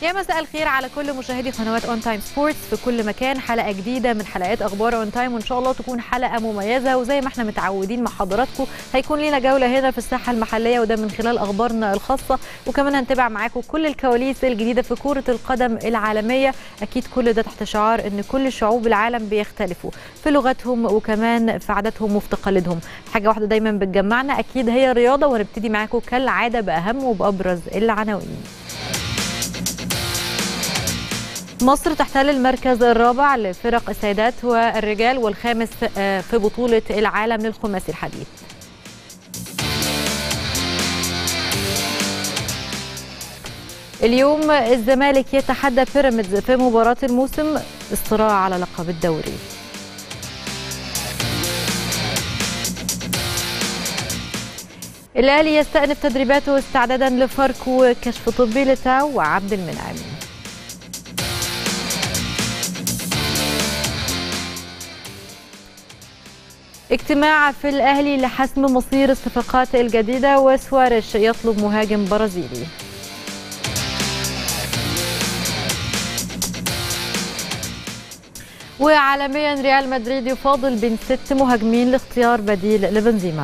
يا مساء الخير على كل مشاهدي قنوات اون تايم سبورتس في كل مكان حلقه جديده من حلقات اخبار اون تايم وان شاء الله تكون حلقه مميزه وزي ما احنا متعودين مع حضراتكم هيكون لينا جوله هنا في الساحه المحليه وده من خلال اخبارنا الخاصه وكمان هنتابع معاكم كل الكواليس الجديده في كره القدم العالميه اكيد كل ده تحت شعار ان كل شعوب العالم بيختلفوا في لغتهم وكمان في عاداتهم وفي تقاليدهم حاجه واحده دايما بتجمعنا اكيد هي الرياضه وهنبتدي معاكم كالعاده باهم وبابرز العناوين مصر تحتل المركز الرابع لفرق السيدات والرجال والخامس في بطولة العالم للخماسي الحديث اليوم الزمالك يتحدى بيراميدز في مباراة الموسم الصراع على لقب الدوري الأهلي يستأنف تدريباته استعدادا لفاركو كشف طبي لتاو وعبد المنعم اجتماع في الأهلي لحسم مصير الصفقات الجديدة وسوارش يطلب مهاجم برازيلي وعالميا ريال مدريد يفاضل بين ست مهاجمين لاختيار بديل لبنزيما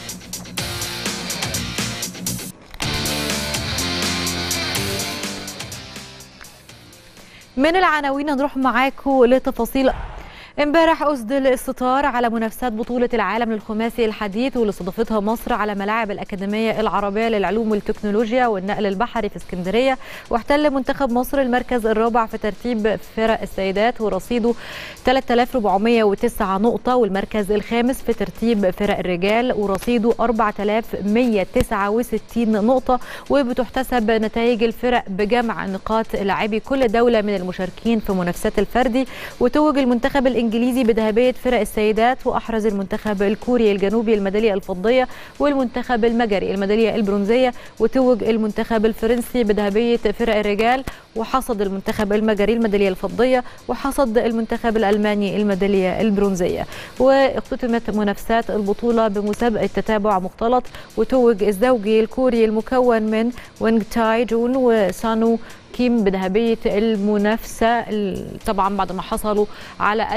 من العناوين هنروح معاكم لتفاصيل امبارح أسدل الستار على منافسات بطولة العالم للخماسي الحديث واللي استضافتها مصر على ملاعب الأكاديمية العربية للعلوم والتكنولوجيا والنقل البحري في اسكندرية واحتل منتخب مصر المركز الرابع في ترتيب فرق السيدات ورصيده 3409 نقطة والمركز الخامس في ترتيب فرق الرجال ورصيده 4169 نقطة وبتحتسب نتائج الفرق بجمع نقاط لاعبي كل دولة من المشاركين في منافسات الفردي وتوج المنتخب الإنجليزي الانجليزي بذهبيه فرق السيدات واحرز المنتخب الكوري الجنوبي الميداليه الفضيه والمنتخب المجري الميداليه البرونزيه وتوج المنتخب الفرنسي بذهبيه فرق الرجال وحصد المنتخب المجري الميداليه الفضيه وحصد المنتخب الالماني الميداليه البرونزيه واختتمت منافسات البطوله بمسابقه تتابع مختلط وتوج الزوجي الكوري المكون من وينغ تاي جون وسانو كيم بذهبية المنافسة طبعا بعد ما حصلوا على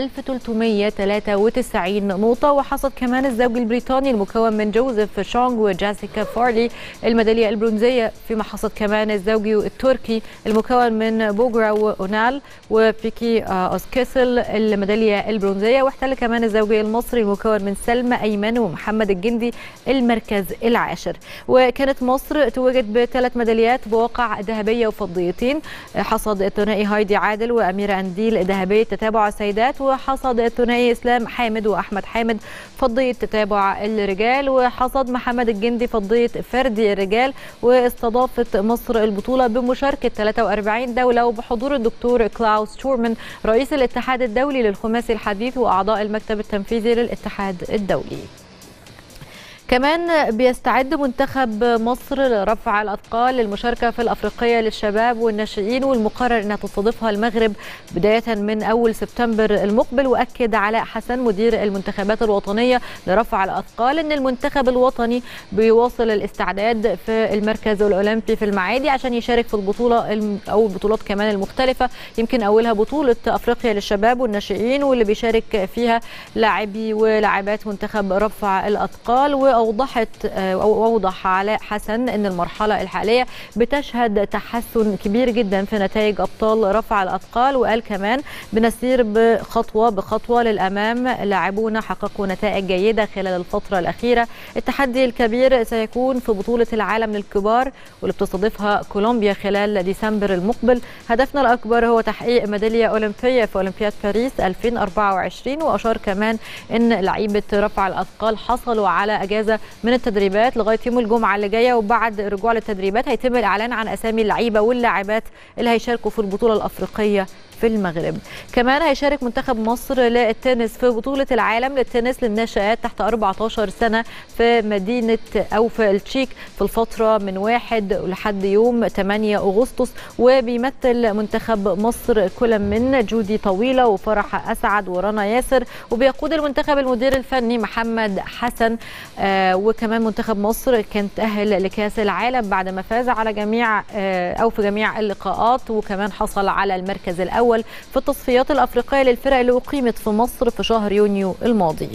1393 نقطة وحصد كمان الزوج البريطاني المكون من جوزيف شونغ وجاسيكا فارلي الميدالية البرونزية فيما حصد كمان الزوجي التركي المكون من بوغرا وأونال وبيكي أوسكيسل الميدالية البرونزية واحتل كمان الزوجي المصري المكون من سلمى أيمن ومحمد الجندي المركز العاشر وكانت مصر توجت بثلاث ميداليات بواقع ذهبية وفضيتين حصد الثنائي هايدي عادل وأميرة أنديل ذهبية تتابع السيدات وحصد الثنائي إسلام حامد وأحمد حامد فضية تتابع الرجال وحصد محمد الجندي فضية فردي الرجال واستضافت مصر البطولة بمشاركة 43 دولة وبحضور الدكتور كلاوس شورمان رئيس الاتحاد الدولي للخماسي الحديث وأعضاء المكتب التنفيذي للاتحاد الدولي كمان بيستعد منتخب مصر لرفع الاثقال للمشاركه في الافريقيه للشباب والناشئين والمقرر انها تستضيفها المغرب بدايه من اول سبتمبر المقبل واكد علاء حسن مدير المنتخبات الوطنيه لرفع الاثقال ان المنتخب الوطني بيواصل الاستعداد في المركز الاولمبي في المعادي عشان يشارك في البطوله او البطولات كمان المختلفه يمكن اولها بطوله افريقيا للشباب والناشئين واللي بيشارك فيها لاعبي ولاعبات منتخب رفع الاثقال و اوضحت او اوضح علاء حسن ان المرحله الحاليه بتشهد تحسن كبير جدا في نتائج ابطال رفع الاثقال وقال كمان بنسير بخطوه بخطوه للامام لاعبونا حققوا نتائج جيده خلال الفتره الاخيره التحدي الكبير سيكون في بطوله العالم للكبار واللي بتستضيفها كولومبيا خلال ديسمبر المقبل هدفنا الاكبر هو تحقيق ميداليه اولمبيه في اولمبياد باريس 2024 واشار كمان ان لعيبه رفع الاثقال حصلوا على اجازه من التدريبات لغايه يوم الجمعه اللي جايه وبعد الرجوع للتدريبات هيتم الاعلان عن اسامي اللعيبه واللاعبات اللي هيشاركوا في البطوله الافريقيه في المغرب كمان هيشارك منتخب مصر للتنس في بطولة العالم للتنس للناشئات تحت 14 سنة في مدينة أو في التشيك في الفترة من 1 لحد يوم 8 أغسطس وبيمثل منتخب مصر كل من جودي طويلة وفرح أسعد ورنا ياسر وبيقود المنتخب المدير الفني محمد حسن آه وكمان منتخب مصر كان تأهل لكأس العالم بعد ما فاز على جميع آه أو في جميع اللقاءات وكمان حصل على المركز الأول في التصفيات الأفريقية للفرق اللي أقيمت في مصر في شهر يونيو الماضي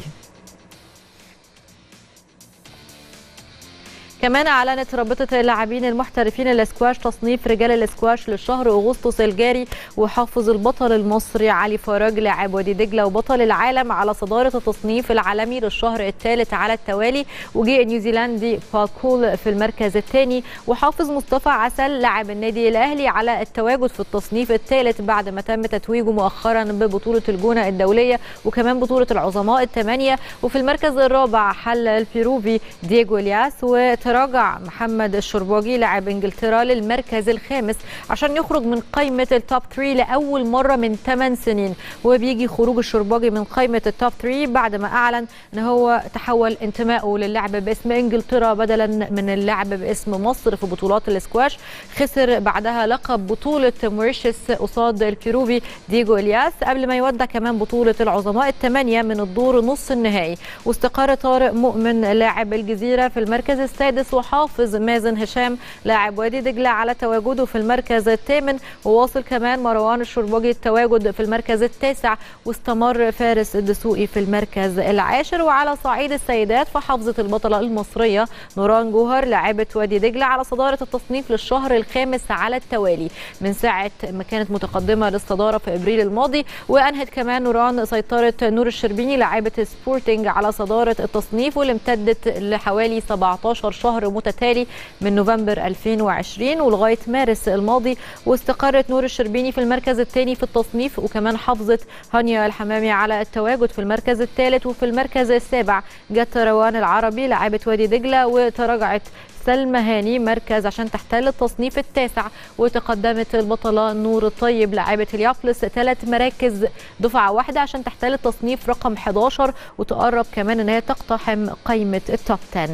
كمان اعلنت رابطه اللاعبين المحترفين الاسكواش تصنيف رجال الاسكواش للشهر اغسطس الجاري وحافظ البطل المصري علي فرج لاعب وادي دجله وبطل العالم على صداره التصنيف العالمي للشهر الثالث على التوالي وجاء نيوزيلندي باكول في المركز الثاني وحافظ مصطفى عسل لاعب النادي الاهلي على التواجد في التصنيف الثالث بعد ما تم تتويجه مؤخرا ببطوله الجونه الدوليه وكمان بطوله العظماء الثمانيه وفي المركز الرابع حل البيروفي دييجو الياس وت تراجع محمد الشرباجي لاعب انجلترا للمركز الخامس عشان يخرج من قائمه التوب 3 لاول مره من 8 سنين وبيجي خروج الشرباجي من قائمه التوب 3 بعد ما اعلن ان هو تحول انتمائه للعب باسم انجلترا بدلا من اللعب باسم مصر في بطولات الاسكواش خسر بعدها لقب بطوله موريشيس قصاد البيروفي ديجو الياس قبل ما يودع كمان بطوله العظماء الثمانيه من الدور نص النهائي واستقر طارق مؤمن لاعب الجزيره في المركز السادس السادس وحافظ مازن هشام لاعب وادي دجله على تواجده في المركز الثامن وواصل كمان مروان الشرباجي التواجد في المركز التاسع واستمر فارس الدسوقي في المركز العاشر وعلى صعيد السيدات فحافظت البطله المصريه نوران جوهر لاعبه وادي دجله على صداره التصنيف للشهر الخامس على التوالي من ساعه ما كانت متقدمه للصداره في ابريل الماضي وانهت كمان نوران سيطره نور الشربيني لاعبه سبورتنج على صداره التصنيف واللي امتدت لحوالي 17 شهر شهر متتالي من نوفمبر 2020 ولغايه مارس الماضي واستقرت نور الشربيني في المركز الثاني في التصنيف وكمان حافظت هانيا الحمامي على التواجد في المركز الثالث وفي المركز السابع جت روان العربي لاعبه وادي دجله وتراجعت سلمى هاني مركز عشان تحتل التصنيف التاسع وتقدمت البطلة نور الطيب لاعبة اليابلس ثلاث مراكز دفعة واحدة عشان تحتل التصنيف رقم 11 وتقرب كمان ان هي تقتحم قائمة التوب 10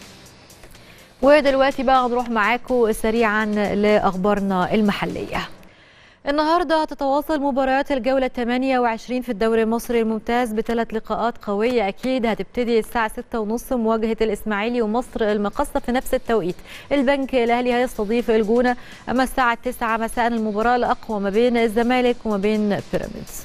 ودلوقتي بقى هنروح معاكم سريعا لاخبارنا المحليه النهارده هتتواصل مباريات الجوله 28 في الدوري المصري الممتاز بثلاث لقاءات قويه اكيد هتبتدي الساعه 6:30 مواجهه الاسماعيلي ومصر المقصه في نفس التوقيت البنك الاهلي هيستضيف الجونه اما الساعه 9 مساء المباراه الاقوى ما بين الزمالك وما بين بيراميدز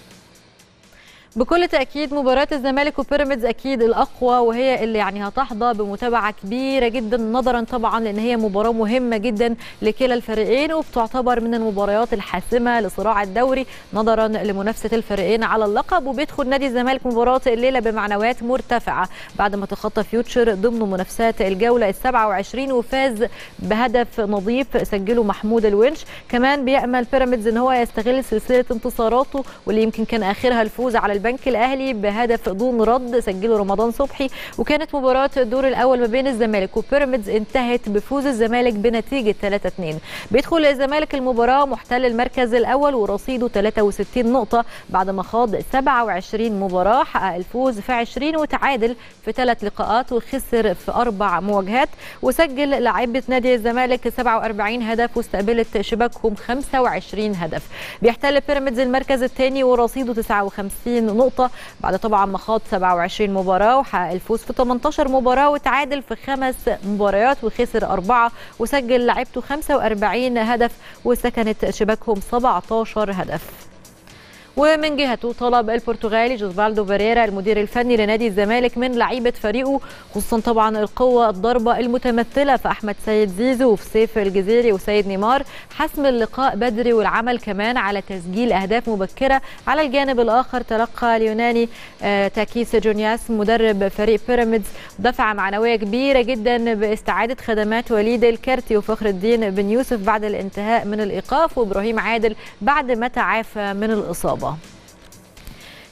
بكل تاكيد مباراه الزمالك وبيراميدز اكيد الاقوى وهي اللي يعني هتحظى بمتابعه كبيره جدا نظرا طبعا لان هي مباراه مهمه جدا لكلا الفريقين وبتعتبر من المباريات الحاسمه لصراع الدوري نظرا لمنافسه الفريقين على اللقب وبيدخل نادي الزمالك مباراه الليله بمعنويات مرتفعه بعد ما تخطى فيوتشر ضمن منافسات الجوله ال 27 وفاز بهدف نظيف سجله محمود الونش كمان بيامل بيراميدز ان هو يستغل سلسله انتصاراته واللي يمكن كان اخرها الفوز على البنك الاهلي بهدف دون رد سجله رمضان صبحي وكانت مباراه الدور الاول ما بين الزمالك وبيراميدز انتهت بفوز الزمالك بنتيجه 3-2 بيدخل الزمالك المباراه محتل المركز الاول ورصيده 63 نقطه بعد ما خاض 27 مباراه حقق الفوز في 20 وتعادل في ثلاث لقاءات وخسر في اربع مواجهات وسجل لاعيبه نادي الزمالك 47 هدف واستقبلت شباكهم 25 هدف بيحتل بيراميدز المركز الثاني ورصيده 59 نقطة بعد طبعا ما خاض 27 مباراة وحقق الفوز في 18 مباراة وتعادل في خمس مباريات وخسر أربعة وسجل لعيبته 45 هدف وسكنت شباكهم 17 هدف ومن جهته طلب البرتغالي جوزفالدو فيريرا المدير الفني لنادي الزمالك من لعيبه فريقه خصوصا طبعا القوه الضربه المتمثله في احمد سيد زيزو وفي سيف الجزيري وسيد نيمار حسم اللقاء بدري والعمل كمان على تسجيل اهداف مبكره على الجانب الاخر تلقى اليوناني آه تاكيس جونياس مدرب فريق بيراميدز دفعه معنويه كبيره جدا باستعاده خدمات وليد الكارتي وفخر الدين بن يوسف بعد الانتهاء من الايقاف وابراهيم عادل بعد ما تعافى من الاصابه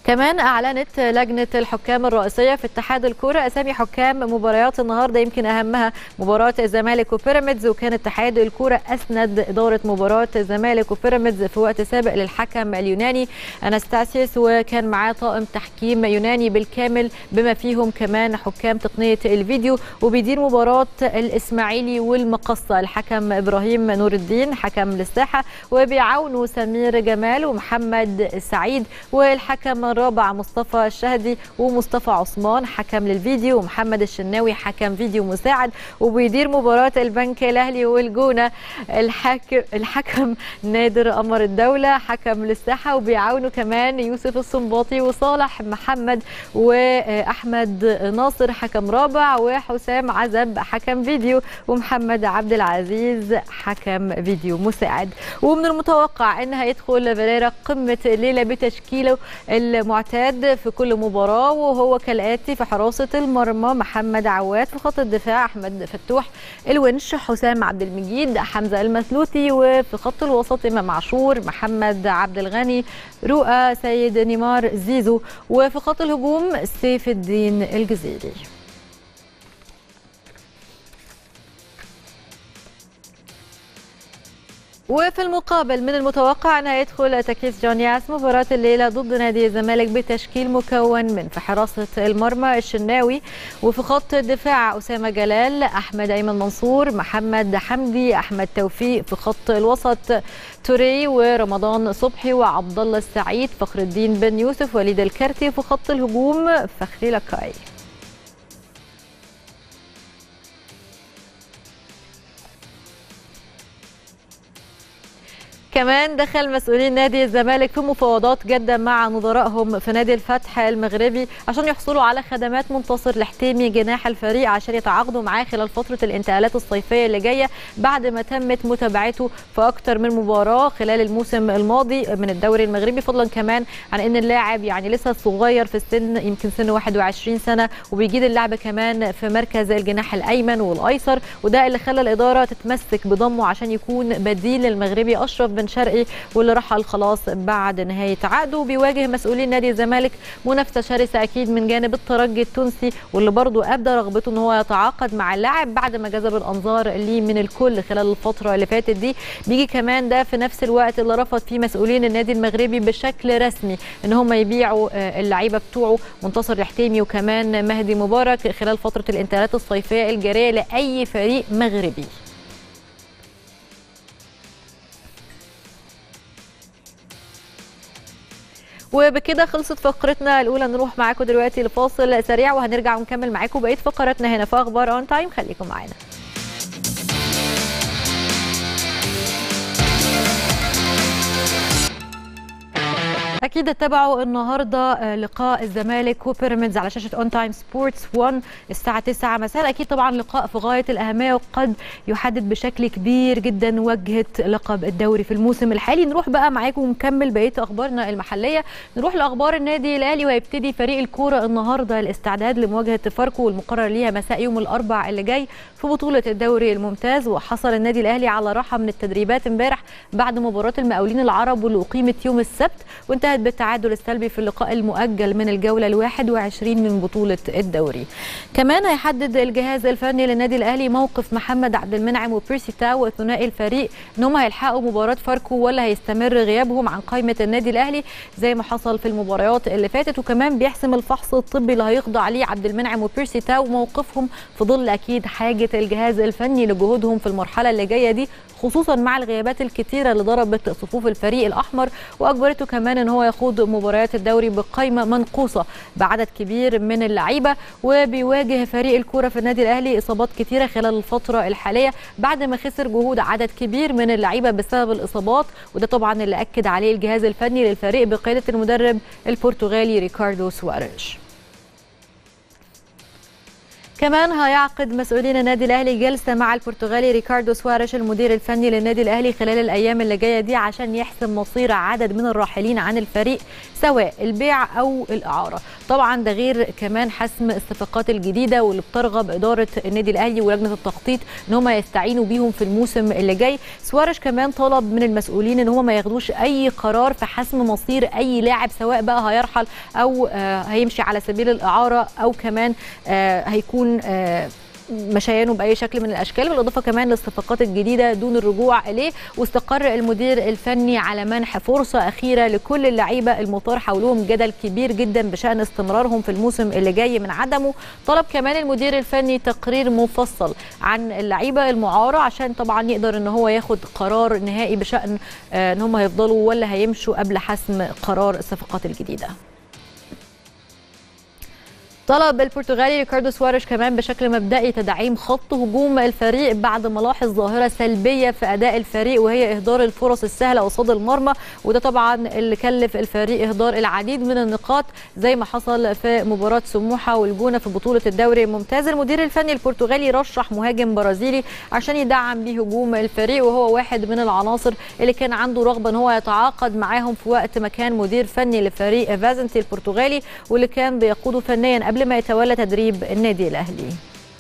كمان اعلنت لجنه الحكام الرئيسيه في اتحاد الكوره اسامي حكام مباريات النهارده يمكن اهمها مباراه الزمالك وبيراميدز وكان اتحاد الكوره اسند اداره مباراه الزمالك وبيراميدز في وقت سابق للحكم اليوناني انستاسيوس وكان معاه طاقم تحكيم يوناني بالكامل بما فيهم كمان حكام تقنيه الفيديو وبيدير مباراه الاسماعيلي والمقصه الحكم ابراهيم نور الدين حكم للساحه وبيعاونوا سمير جمال ومحمد سعيد والحكم الرابع مصطفى الشهدي ومصطفى عثمان حكم للفيديو ومحمد الشناوي حكم فيديو مساعد وبيدير مباراه البنك الاهلي والجونه الحكم الحكم نادر قمر الدوله حكم للساحه وبيعاونوا كمان يوسف الصنباطي وصالح محمد واحمد ناصر حكم رابع وحسام عزب حكم فيديو ومحمد عبد العزيز حكم فيديو مساعد ومن المتوقع ان هيدخل فيريرا قمه الليله بتشكيله المعتاد في كل مباراه وهو كالاتي في حراسه المرمى محمد عواد في خط الدفاع احمد فتوح الونش حسام عبد المجيد حمزه المسلوتي وفي خط الوسط امام عاشور محمد عبد الغني رؤى سيد نيمار زيزو وفي خط الهجوم سيف الدين الجزيري وفي المقابل من المتوقع أن هيدخل تكيس جون ياس مباراة الليلة ضد نادي الزمالك بتشكيل مكون من في حراسة المرمى الشناوي وفي خط الدفاع أسامة جلال أحمد أيمن منصور محمد حمدي أحمد توفيق في خط الوسط توري ورمضان صبحي وعبد الله السعيد فخر الدين بن يوسف وليد الكرتي في خط الهجوم فخري لكاي كمان دخل مسؤولين نادي الزمالك في مفاوضات جاده مع نظرائهم في نادي الفتح المغربي عشان يحصلوا على خدمات منتصر الحتيمي جناح الفريق عشان يتعاقدوا معاه خلال فتره الانتقالات الصيفيه اللي جايه بعد ما تمت متابعته في اكتر من مباراه خلال الموسم الماضي من الدوري المغربي فضلا كمان عن ان اللاعب يعني لسه صغير في السن يمكن سنه 21 سنه وبيجيد اللعب كمان في مركز الجناح الايمن والايسر وده اللي خلى الاداره تتمسك بضمه عشان يكون بديل للمغربي اشرف بن شرقي واللي رحل خلاص بعد نهايه عقده بيواجه مسؤولين نادي الزمالك منافسه شرسه اكيد من جانب الترجي التونسي واللي برضه ابدى رغبته ان هو يتعاقد مع اللاعب بعد ما جذب الانظار ليه من الكل خلال الفتره اللي فاتت دي بيجي كمان ده في نفس الوقت اللي رفض فيه مسؤولين النادي المغربي بشكل رسمي ان هم يبيعوا اللعيبه بتوعه منتصر الحتيمي وكمان مهدي مبارك خلال فتره الانتقالات الصيفيه الجاريه لاي فريق مغربي وبكده خلصت فقرتنا الاولى نروح معاكم دلوقتي لفاصل سريع وهنرجع ونكمل معاكم بقيه فقراتنا هنا في اخبار اون تايم خليكم معانا اكيد اتبعوا النهارده لقاء الزمالك وبيراميدز على شاشه اون تايم سبورتس 1 الساعه 9 مساء اكيد طبعا لقاء في غايه الاهميه وقد يحدد بشكل كبير جدا وجهه لقب الدوري في الموسم الحالي نروح بقى معاكم ونكمل بقيه اخبارنا المحليه نروح لاخبار النادي الاهلي وهيبتدي فريق الكوره النهارده الاستعداد لمواجهه فاركو والمقرر ليها مساء يوم الاربع اللي جاي في بطوله الدوري الممتاز وحصل النادي الاهلي على راحه من التدريبات امبارح بعد مباراه المقاولين العرب واللي اقيمت يوم السبت وانتهت بالتعادل السلبي في اللقاء المؤجل من الجوله ال 21 من بطوله الدوري. كمان هيحدد الجهاز الفني للنادي الاهلي موقف محمد عبد المنعم وبيرسي تاو وثنائي الفريق ان هم هيلحقوا مباراه فاركو ولا هيستمر غيابهم عن قائمه النادي الاهلي زي ما حصل في المباريات اللي فاتت وكمان بيحسم الفحص الطبي اللي هيخضع عليه عبد المنعم وبيرسي تاو موقفهم في ظل اكيد حاجه الجهاز الفني لجهودهم في المرحله اللي جايه دي خصوصا مع الغيابات الكتيره اللي ضربت صفوف الفريق الاحمر واجبرته كمان ان هو يخوض مباريات الدوري بقائمه منقوصه بعدد كبير من اللعيبه وبيواجه فريق الكوره في النادي الاهلي اصابات كتيره خلال الفتره الحاليه بعد ما خسر جهود عدد كبير من اللعيبه بسبب الاصابات وده طبعا اللي اكد عليه الجهاز الفني للفريق بقياده المدرب البرتغالي ريكاردو سواريش كمان هيعقد مسؤولين النادي الاهلي جلسه مع البرتغالي ريكاردو سواريش المدير الفني للنادي الاهلي خلال الايام اللي جايه دي عشان يحسم مصير عدد من الراحلين عن الفريق سواء البيع او الاعاره طبعا ده غير كمان حسم الصفقات الجديده واللي بترغب اداره النادي الاهلي ولجنه التخطيط ان هم يستعينوا بيهم في الموسم اللي جاي سواريش كمان طلب من المسؤولين ان هم ما ياخدوش اي قرار في حسم مصير اي لاعب سواء بقى هيرحل او هيمشي على سبيل الاعاره او كمان هيكون مشيانه باي شكل من الاشكال بالاضافه كمان للصفقات الجديده دون الرجوع اليه واستقر المدير الفني على منح فرصه اخيره لكل اللعيبه المثار حولهم جدل كبير جدا بشان استمرارهم في الموسم اللي جاي من عدمه طلب كمان المدير الفني تقرير مفصل عن اللعيبه المعاره عشان طبعا يقدر ان هو ياخد قرار نهائي بشان ان هم هيفضلوا ولا هيمشوا قبل حسم قرار الصفقات الجديده طلب البرتغالي ريكاردو سواريش كمان بشكل مبدئي تدعيم خط هجوم الفريق بعد ما لاحظ ظاهره سلبيه في اداء الفريق وهي اهدار الفرص السهله قصاد المرمى وده طبعا اللي كلف الفريق اهدار العديد من النقاط زي ما حصل في مباراه سموحه والجونه في بطوله الدوري الممتاز المدير الفني البرتغالي رشح مهاجم برازيلي عشان يدعم بيه هجوم الفريق وهو واحد من العناصر اللي كان عنده رغبه ان هو يتعاقد معاهم في وقت ما كان مدير فني لفريق فازنتي البرتغالي واللي كان بيقوده فنيا قبل قبل ما يتولى تدريب النادي الاهلي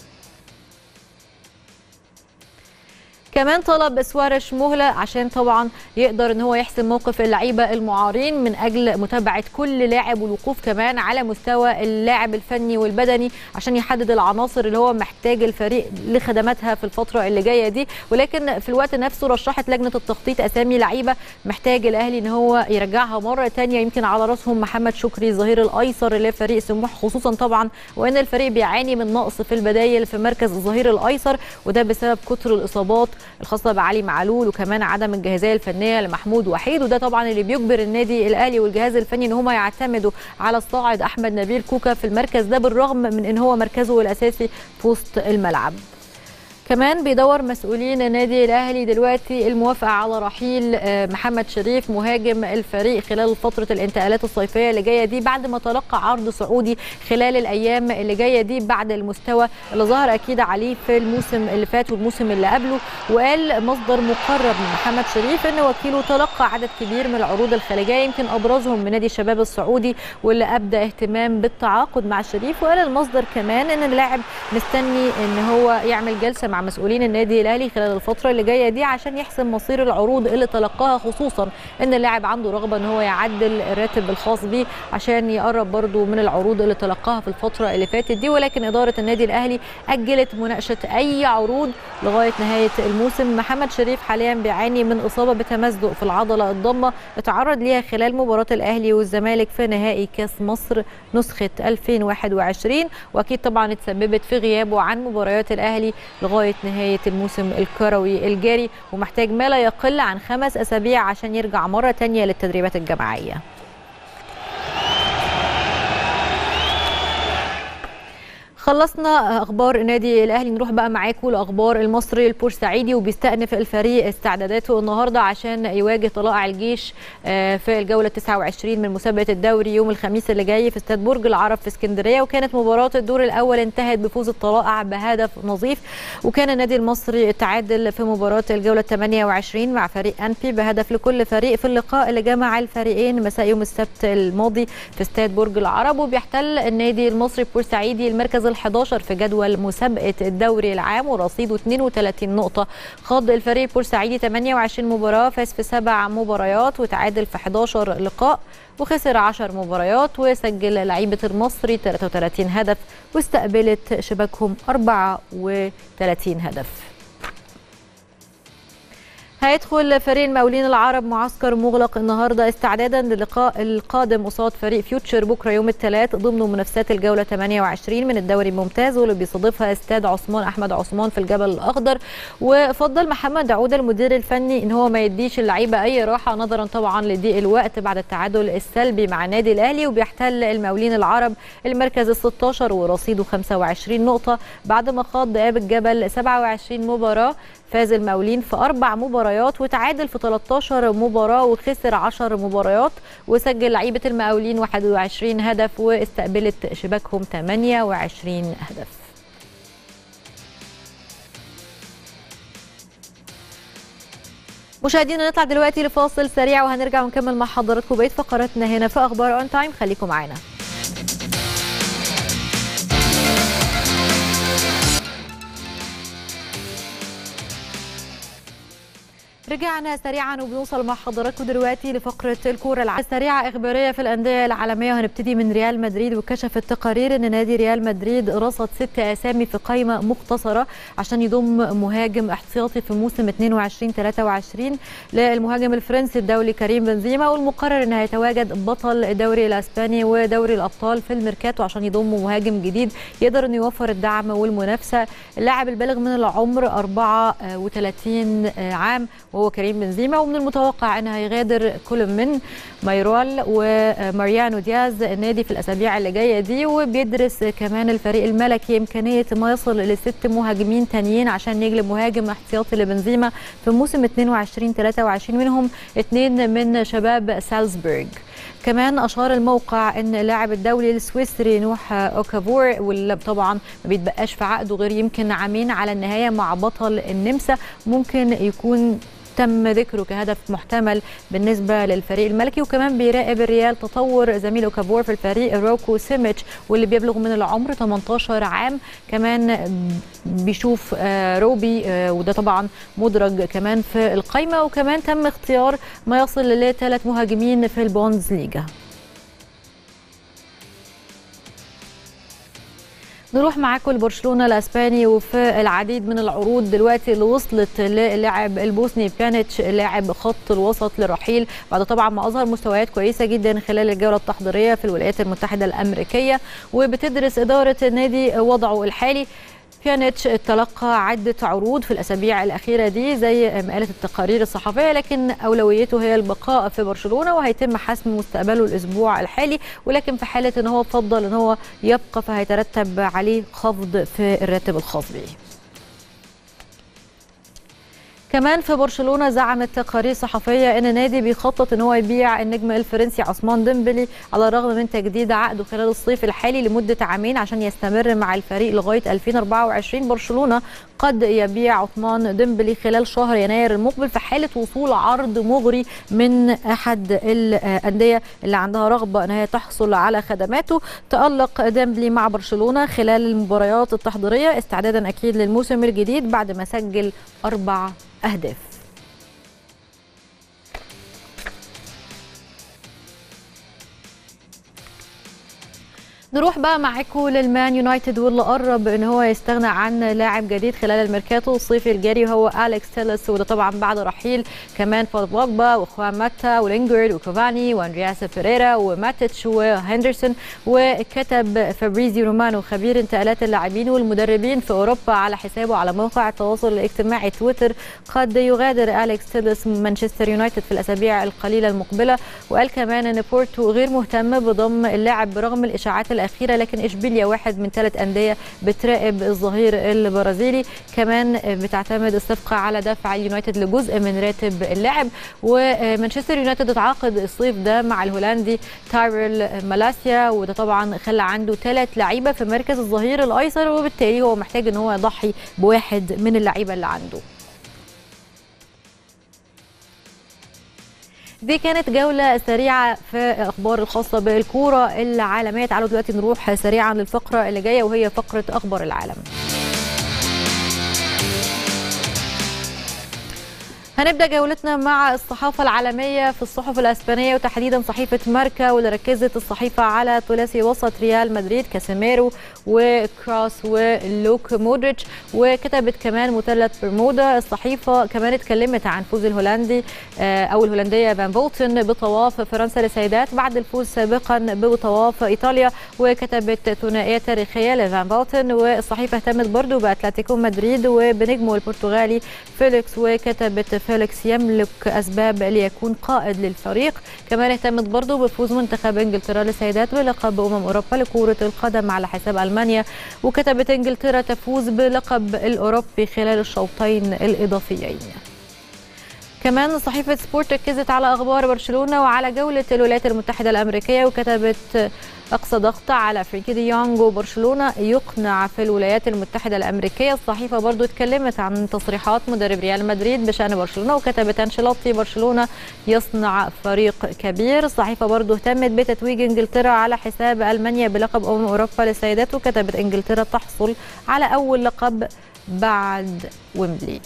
كمان طلب سواريش مهله عشان طبعا يقدر ان هو يحسم موقف اللعيبه المعارين من اجل متابعه كل لاعب والوقوف كمان على مستوى اللاعب الفني والبدني عشان يحدد العناصر اللي هو محتاج الفريق لخدماتها في الفتره اللي جايه دي ولكن في الوقت نفسه رشحت لجنه التخطيط اسامي لعيبه محتاج الاهلي ان هو يرجعها مره ثانيه يمكن على راسهم محمد شكري الظهير الايسر لفريق سموح خصوصا طبعا وان الفريق بيعاني من نقص في البدايل في مركز الظهير الايسر وده بسبب كثر الاصابات الخاصه بعلي معلول وكمان عدم الجاهزيه الفنيه لمحمود وحيد وده طبعا اللي بيجبر النادي الاهلي والجهاز الفني ان هم يعتمدوا على الصاعد احمد نبيل كوكا في المركز ده بالرغم من ان هو مركزه الاساسي في وسط الملعب كمان بيدور مسؤولين النادي الاهلي دلوقتي الموافقه على رحيل محمد شريف مهاجم الفريق خلال فتره الانتقالات الصيفيه اللي جايه دي بعد ما تلقى عرض سعودي خلال الايام اللي جايه دي بعد المستوى اللي ظهر اكيد عليه في الموسم اللي فات والموسم اللي قبله وقال مصدر مقرب من محمد شريف ان وكيله تلقى عدد كبير من العروض الخارجيه يمكن ابرزهم من نادي الشباب السعودي واللي ابدى اهتمام بالتعاقد مع شريف وقال المصدر كمان ان اللاعب مستني ان هو يعمل جلسه مع مسؤولين النادي الاهلي خلال الفتره اللي جايه دي عشان يحسم مصير العروض اللي تلقاها خصوصا ان اللاعب عنده رغبه ان هو يعدل الراتب الخاص بيه عشان يقرب برده من العروض اللي تلقاها في الفتره اللي فاتت دي ولكن اداره النادي الاهلي اجلت مناقشه اي عروض لغايه نهايه الموسم محمد شريف حاليا بيعاني من اصابه بتمزق في العضله الضمه اتعرض ليها خلال مباراه الاهلي والزمالك في نهائي كاس مصر نسخه 2021 واكيد طبعا اتسببت في غيابه عن مباريات الاهلي لغايه نهايه الموسم الكروي الجاري ومحتاج ما لا يقل عن خمس اسابيع عشان يرجع مره ثانيه للتدريبات الجماعيه خلصنا اخبار النادي الاهلي نروح بقى معاكم لاخبار المصري البورسعيدي وبيستأنف الفريق استعداداته النهارده عشان يواجه طلائع الجيش في الجوله 29 من مسابقه الدوري يوم الخميس اللي جاي في استاد برج العرب في اسكندريه وكانت مباراه الدور الاول انتهت بفوز الطلائع بهدف نظيف وكان النادي المصري تعادل في مباراه الجوله 28 مع فريق انبي بهدف لكل فريق في اللقاء اللي جمع الفريقين مساء يوم السبت الماضي في استاد برج العرب وبيحتل النادي المصري البورسعيدي المركز ال11 في جدول مسابقه الدوري العام ورصيده 32 نقطه خاض الفريق البورسعيدي 28 مباراه فاز في سبع مباريات وتعادل في 11 لقاء وخسر 10 مباريات وسجل لعيبه المصري 33 هدف واستقبلت شباكهم 34 هدف هيدخل فريق المقاولين العرب معسكر مغلق النهارده استعدادا للقاء القادم قصاد فريق فيوتشر بكره يوم الثلاث ضمن منافسات الجوله 28 من الدوري الممتاز واللي بيستضيفها استاد عثمان احمد عثمان في الجبل الاخضر وفضل محمد عوده المدير الفني ان هو ما يديش اللعيبه اي راحه نظرا طبعا لضيق الوقت بعد التعادل السلبي مع النادي الاهلي وبيحتل المقاولين العرب المركز ال 16 ورصيده 25 نقطه بعد ما خاض ذئاب الجبل 27 مباراه فاز المقاولين في أربع مباريات وتعادل في 13 مباراة وخسر 10 مباريات وسجل لعيبة المقاولين 21 هدف واستقبلت شباكهم 28 هدف مشاهدينا نطلع دلوقتي لفاصل سريع وهنرجع ونكمل مع حضراتكم بقيه فقراتنا هنا في اخبار اون تايم خليكم معانا رجعنا سريعا وبنوصل مع حضراتكم دلوقتي لفقره الكوره الع... سريعه اخباريه في الانديه العالميه وهنبتدي من ريال مدريد وكشفت تقارير ان نادي ريال مدريد رصد ست اسامي في قائمه مختصره عشان يضم مهاجم احتياطي في موسم 22 23 للمهاجم الفرنسي الدولي كريم بنزيما والمقرر ان هيتواجد بطل الدوري الاسباني ودوري الابطال في الميركاتو عشان يضم مهاجم جديد يقدر انه يوفر الدعم والمنافسه اللاعب البالغ من العمر 34 عام وهو كريم بنزيما ومن المتوقع ان هيغادر كل من مايرول وماريانو دياز النادي في الاسابيع اللي جايه دي وبيدرس كمان الفريق الملكي امكانيه ما يصل لست مهاجمين تانيين عشان يجلب مهاجم احتياطي لبنزيما في موسم 22 23 منهم اثنين من شباب سالزبورغ كمان اشار الموقع ان اللاعب الدولي السويسري نوح اوكافور واللي طبعا ما بيتبقاش في عقده غير يمكن عامين على النهايه مع بطل النمسا ممكن يكون تم ذكره كهدف محتمل بالنسبه للفريق الملكي وكمان بيراقب الريال تطور زميله كابور في الفريق روكو سيميتش واللي بيبلغ من العمر 18 عام كمان بيشوف روبي وده طبعا مدرج كمان في القائمه وكمان تم اختيار ما يصل لثلاث مهاجمين في البونز ليجا نروح معاكم لبرشلونه الاسباني وفي العديد من العروض دلوقتي اللي وصلت للاعب البوسني بيانيتش لاعب خط الوسط لرحيل بعد طبعا ما اظهر مستويات كويسه جدا خلال الجوله التحضيريه في الولايات المتحده الامريكيه وبتدرس اداره النادي وضعه الحالي بيانيتش تلقى عدة عروض في الأسابيع الأخيرة دي زي ما قالت التقارير الصحفية لكن أولويته هي البقاء في برشلونة وهيتم حسم مستقبله الأسبوع الحالي ولكن في حالة أن هو فضل أن هو يبقى فهيترتب عليه خفض في الراتب الخاص به كمان في برشلونه زعمت تقارير صحفيه ان النادي بيخطط ان هو يبيع النجم الفرنسي عثمان ديمبلي على الرغم من تجديد عقده خلال الصيف الحالي لمده عامين عشان يستمر مع الفريق لغايه 2024 برشلونه قد يبيع عثمان ديمبلي خلال شهر يناير المقبل في حاله وصول عرض مغري من احد الانديه اللي عندها رغبه ان هي تحصل على خدماته تالق ديمبلي مع برشلونه خلال المباريات التحضيريه استعدادا اكيد للموسم الجديد بعد ما سجل اربع أهداف نروح بقى معاكم للمان يونايتد واللي قرب ان هو يستغنى عن لاعب جديد خلال الميركاتو الصيفي الجاري وهو اليكس تيلس وده طبعا بعد رحيل كمان بول بوجبا واخوان ماتا ولينجرد وكوفاني واندرياس فيريرا وماتيتش وهندرسون وكتب فابريزي رومانو خبير انتقالات اللاعبين والمدربين في اوروبا على حسابه على موقع التواصل الاجتماعي تويتر قد يغادر اليكس تيلس مانشستر يونايتد في الاسابيع القليله المقبله وقال كمان ان بورتو غير مهتم بضم اللاعب برغم الاشاعات الاخيره لكن اشبيليا واحد من ثلاث انديه بتراقب الظهير البرازيلي كمان بتعتمد الصفقه على دفع اليونايتد لجزء من راتب اللاعب ومانشستر يونايتد اتعاقد الصيف ده مع الهولندي تايرل مالاسيا وده طبعا خلى عنده ثلاث لعيبه في مركز الظهير الايسر وبالتالي هو محتاج ان هو يضحي بواحد من اللعيبه اللي عنده دي كانت جولة سريعة في أخبار الخاصة بالكورة العالمية تعالوا دلوقتي نروح سريعا للفقرة اللي جاية وهي فقرة أخبار العالم هنبدا جولتنا مع الصحافه العالميه في الصحف الاسبانيه وتحديدا صحيفه ماركا واللي ركزت الصحيفه على ثلاثي وسط ريال مدريد كاسيميرو وكراس ولوك مودريتش وكتبت كمان مثلث برمودا الصحيفه كمان اتكلمت عن فوز الهولندي او الهولنديه فان فولتن بطواف فرنسا للسيدات بعد الفوز سابقا بطواف ايطاليا وكتبت ثنائيه تاريخيه لفان فولتن والصحيفه اهتمت برضو باتلتيكو مدريد وبنجمه البرتغالي فيليكس وكتبت فيليكس يملك اسباب ليكون قائد للفريق كمان اهتمت برضو بفوز منتخب انجلترا للسيدات بلقب امم اوروبا لكره القدم على حساب المانيا وكتبت انجلترا تفوز بلقب الاوروبي خلال الشوطين الاضافيين كمان صحيفة سبورت ركزت على أخبار برشلونة وعلى جولة الولايات المتحدة الأمريكية وكتبت أقصى ضغط على فرينكي دي يونغ وبرشلونة يقنع في الولايات المتحدة الأمريكية الصحيفة برضو اتكلمت عن تصريحات مدرب ريال مدريد بشأن برشلونة وكتبت أنشيلوتي برشلونة يصنع فريق كبير الصحيفة برضو اهتمت بتتويج إنجلترا على حساب ألمانيا بلقب أمم أوروبا للسيدات وكتبت إنجلترا تحصل على أول لقب بعد ويمبلي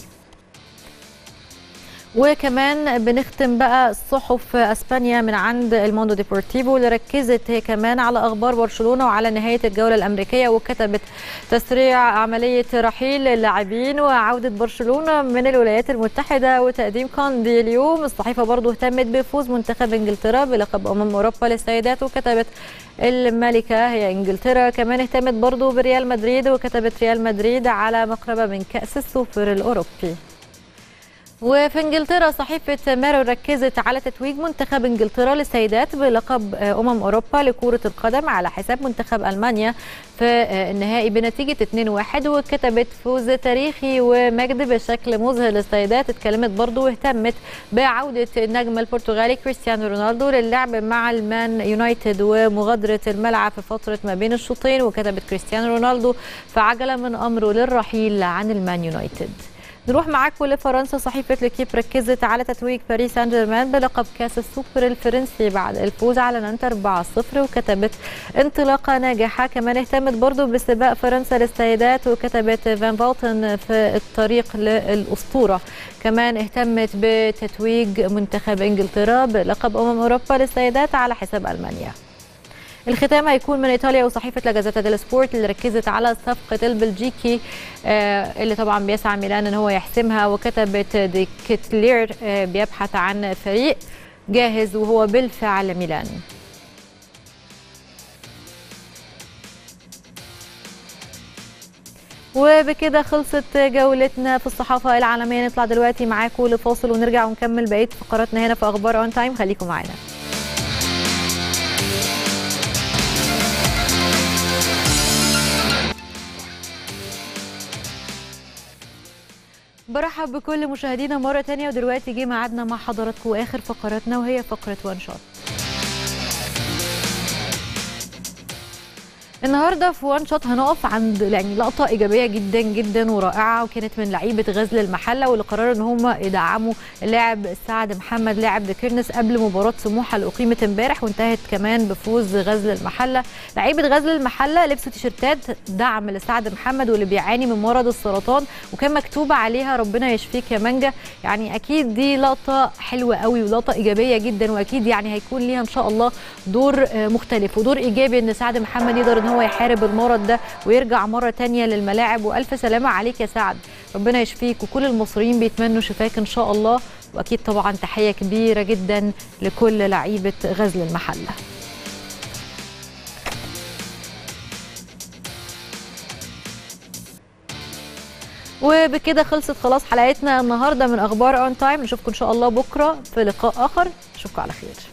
وكمان بنختم بقى صحف اسبانيا من عند الموندو ديبورتيفو اللي ركزت هي كمان على اخبار برشلونه وعلى نهايه الجوله الامريكيه وكتبت تسريع عمليه رحيل اللاعبين وعوده برشلونه من الولايات المتحده وتقديم كوندي اليوم الصحيفه برضو اهتمت بفوز منتخب انجلترا بلقب امم اوروبا للسيدات وكتبت الملكه هي انجلترا كمان اهتمت برضو بريال مدريد وكتبت ريال مدريد على مقربه من كاس السوبر الاوروبي وفي انجلترا صحيفه مارو ركزت على تتويج منتخب انجلترا للسيدات بلقب امم اوروبا لكره القدم على حساب منتخب المانيا في النهائي بنتيجه 2-1 وكتبت فوز تاريخي ومجد بشكل مذهل للسيدات اتكلمت برضو واهتمت بعوده النجم البرتغالي كريستيانو رونالدو للعب مع المان يونايتد ومغادره الملعب في فتره ما بين الشوطين وكتبت كريستيانو رونالدو في عجله من امره للرحيل عن المان يونايتد نروح معاكم لفرنسا صحيفة لكيب ركزت على تتويج باريس سان جيرمان بلقب كاس السوبر الفرنسي بعد الفوز على نانت 4-0 وكتبت انطلاقة ناجحة كمان اهتمت برضو بسباق فرنسا للسيدات وكتبت فان فالتن في الطريق للأسطورة كمان اهتمت بتتويج منتخب انجلترا بلقب أمم أوروبا للسيدات على حساب ألمانيا الختام هيكون من ايطاليا وصحيفه لا جازيتا ديل سبورت اللي ركزت على صفقه البلجيكي اللي طبعا بيسعى ميلان ان هو يحسمها وكتبت دي كيتلير بيبحث عن فريق جاهز وهو بالفعل ميلان وبكده خلصت جولتنا في الصحافه العالميه نطلع دلوقتي معاكم لفاصل ونرجع ونكمل بقيه فقراتنا هنا في اخبار اون تايم خليكم معانا برحب بكل مشاهدينا مرة تانية ودلوقتي جه ميعادنا مع حضراتكم آخر فقراتنا وهي فقرة وان شوت النهارده في وان شوت هنقف عند يعني لقطه ايجابيه جدا جدا ورائعه وكانت من لعيبه غزل المحله واللي قرروا ان هم يدعموا اللاعب سعد محمد لاعب ديكيرنس قبل مباراه سموحه اللي اقيمت امبارح وانتهت كمان بفوز غزل المحله لعيبه غزل المحله لبسوا تيشيرتات دعم لسعد محمد واللي بيعاني من مرض السرطان وكان مكتوب عليها ربنا يشفيك يا مانجا يعني اكيد دي لقطه حلوه قوي ولقطه ايجابيه جدا واكيد يعني هيكون ليها ان شاء الله دور مختلف ودور ايجابي ان سعد محمد يقدر ان هو يحارب المرض ده ويرجع مره تانية للملاعب والف سلامه عليك يا سعد ربنا يشفيك وكل المصريين بيتمنوا شفاك ان شاء الله واكيد طبعا تحيه كبيره جدا لكل لعيبه غزل المحله وبكده خلصت خلاص حلقتنا النهارده من اخبار اون تايم نشوفكم ان شاء الله بكره في لقاء اخر اشوفكم على خير